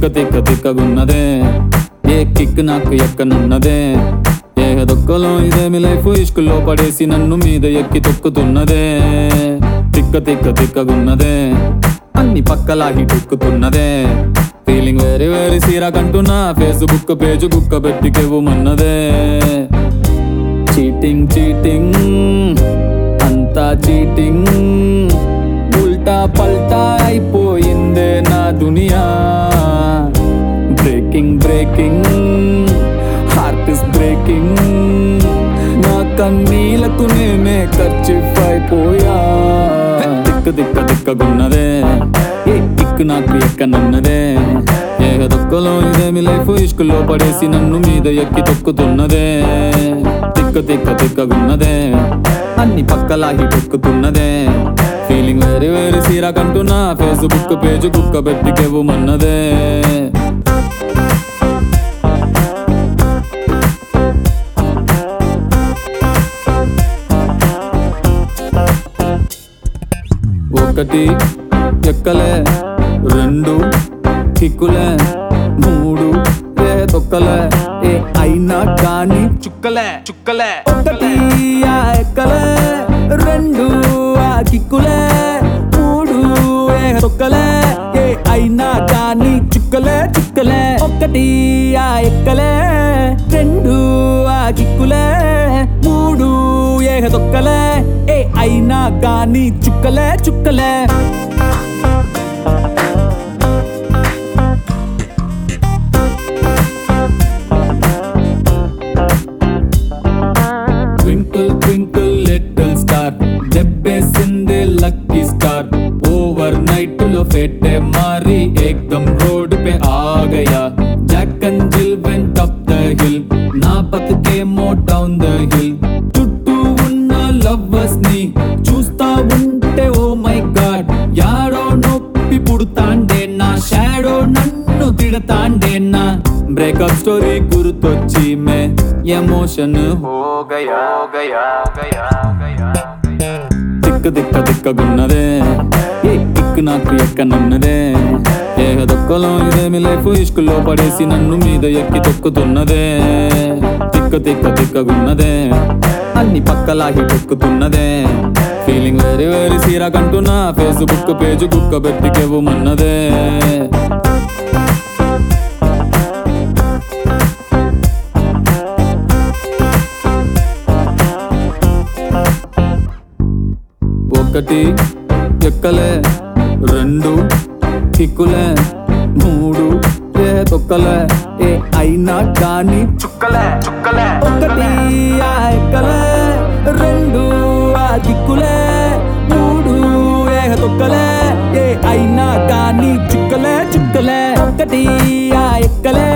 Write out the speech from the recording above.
తిక్క తిక్క తిక్కగున్నదే ఏ కిక్ నాకు ఎక్కనున్నదే ఏ దొక్కలో ఇదేమి లైఫ్ ఇష్కుల్లో పడేసి నన్ను మీద ఎక్కి తొక్కుతున్నదే తిక్క తిక్క తిక్కగున్నదే అన్ని పక్కలాగి టొక్కుతున్నదే ఫీలింగ్ వేరే వేరే సీరా కంటున్నా ఫేస్బుక్ పేజ్ బుక్క పెట్టి కెవ్వుమన్నదే చీటింగ్ చీటింగ్ అంతా చీటింగ్ ఉల్టా పల్టా అయిపోయిందే నా దునియా breaking breaking heart is breaking నా కన్నీలకు నేనే ఖర్చిఫ్ అయిపోయా దిక్క దిక్క దిక్కగున్నదే ఏ దిక్కు నాకు ఎక్కనున్నదే ఏ దొక్కలో ఇదేమి లైఫ్ ఇష్కుల్లో పడేసి నన్ను మీద ఎక్కి తొక్కుతున్నదే తిక్క తిక్క తిక్కగున్నదే అన్ని పక్కలాగి తొక్కుతున్నదే ఫీలింగ్ వేరే వేరే సీరా కంటున్నా ఫేస్బుక్ పేజ్ కుక్క పెట్టి కెవ్వుమన్నదే ఒకటి ఎక్కలే రెండు కిక్కులే మూడు ఏ తొక్కలే ఏ అయినా కానీ చుక్కలే చుక్కలే ఒకటి ఆ ఎక్కలే రెండు ఆ కిక్కులే మూడు ఏ తొక్కలే ఏ అయినా కానీ చుక్కలే చుక్కలే ఒకటి ఆ ఎక్కలే రెండు ఆ కిక్కులే మూడు ఏ తొక్కలే ఏ అయినా కానీ చుక్కలే చుక్కలే ట్వింకిల్ ట్వింకిల్ లిటిల్ స్టార్ దెబ్బేసిందే లక్కీ స్టార్ ఓవర్ నైట్ లో ఫెట్టే మారి ఏకదం రోడ్ पे आ गया Jack and Jill went up the hill నా బతుకేమో డౌన్ ద హిల్ చుట్టూ ఉన్న లవ్వర్స్ ని చూస్తా ఉంటే ఓ మై గాడ్ యాడో నొప్పి పుడుతాండే నా షాడో నన్ను తిడతాండే నా బ్రేకప్ స్టోరీ గుర్తొచ్చి మే ఎమోషన్ హో గయా గయా గయా గయా దిక్క దిక్క దిక్కగున్నదే ఏ కిక్ నాకు ఎక్కనున్నదే ఏ దొక్కలో ఇదేమి లైఫ్ ఇష్కుల్లో పడేసి నన్ను మీద ఎక్కి తొక్కుతున్నదే తిక్క తిక్క తిక్కగున్నదే అన్ని పక్కలాగి తొక్కుతున్నదే ఫీలింగ్ వేరే వేరే సీరా కంటున్నా ఫేస్బుక్ పేజ్ కుక్క పెట్టి కెవ్వుమన్నదే ఒకటి ఎక్కలే రెండు కిక్కులే మూడు ఏ తొక్కలే ఏ అయినా కానీ చుక్కలే చుక్కలే ఒకటి ఆ ఎక్కలే రెండు ఆ దిక్కులే మూడు ఏ తొక్కలే ఏ అయినా కానీ చుక్కలే చుక్కలే ఒకటి ఆ ఎక్కలే